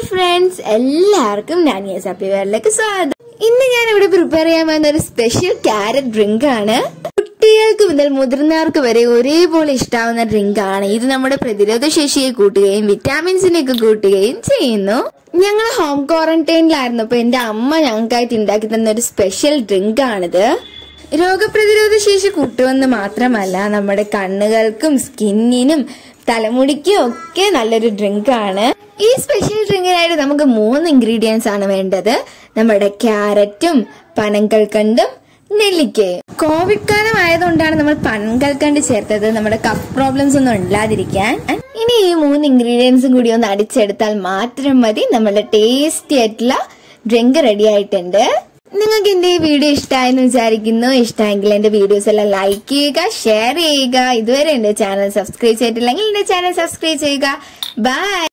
friends എല്ലാവർക്കും ഞാൻ happy വേറിലേക്ക് സ്വാഗതം ഇന്ന് ഞാൻ ഇവിടെ പ്രിപ്പയർ ചെയ്യാൻ പോകുന്ന ഒരു സ്പെഷ്യൽ ക്യാരറ്റ് ഡ്രിങ്ക് ആണ് കുട്ടികൾക്ക് മുതൽ മുതിർന്നവർക്ക് വരെ ഒരേപോലെ ഇഷ്ടാവുന്ന ഡ്രിങ്ക് ആണ് ഇത് നമ്മുടെ പ്രതിരോധ ശേഷിയെ കൂട്ടുകയും വിറ്റാമിൻസിനെ ഒക്കെ കൂട്ടുകയും ചെയ്യുന്നു ഞങ്ങൾ ഹോം ക്വാറന്റൈനിലായിരുന്നു അപ്പൊ എന്റെ അമ്മ ഞങ്ങൾക്കായിട്ട് ഉണ്ടാക്കി തന്ന ഒരു സ്പെഷ്യൽ ഡ്രിങ്ക് ആണിത് രോഗപ്രതിരോധ ശേഷി കൂട്ടുമെന്ന് മാത്രമല്ല നമ്മുടെ കണ്ണുകൾക്കും സ്കിന്നിനും തലമുടിക്കും ഒക്കെ നല്ലൊരു ഡ്രിങ്ക് ആണ് ഈ സ്പെഷ്യൽ ഡ്രിങ്കിനായിട്ട് നമുക്ക് മൂന്ന് ഇൻഗ്രീഡിയൻസ് ആണ് വേണ്ടത് നമ്മുടെ ക്യാരറ്റും പനങ്കൽക്കണ്ടും നെല്ലിക്കയും കോവിഡ് കാലം ആയതുകൊണ്ടാണ് നമ്മൾ പനങ്കൽക്കണ്ട് ചേർത്തത് നമ്മുടെ കഫ് പ്രോബ്ലംസ് ഒന്നും ഇല്ലാതിരിക്കാൻ ഇനി ഈ മൂന്ന് ഇൻഗ്രീഡിയൻസും കൂടി ഒന്ന് അടിച്ചെടുത്താൽ മാത്രം മതി നമ്മുടെ ടേസ്റ്റി ആയിട്ടുള്ള ഡ്രിങ്ക് റെഡി ആയിട്ടുണ്ട് നിങ്ങൾക്ക് എന്റെ ഈ വീഡിയോ ഇഷ്ടമായെന്ന് വിചാരിക്കുന്നു ഇഷ്ടമെങ്കിൽ എന്റെ വീഡിയോസ് എല്ലാം ലൈക്ക് ചെയ്യുക ഷെയർ ചെയ്യുക ഇതുവരെ എന്റെ ചാനൽ സബ്സ്ക്രൈബ് ചെയ്തിട്ടില്ലെങ്കിൽ എന്റെ ചാനൽ സബ്സ്ക്രൈബ് ചെയ്യുക ബൈ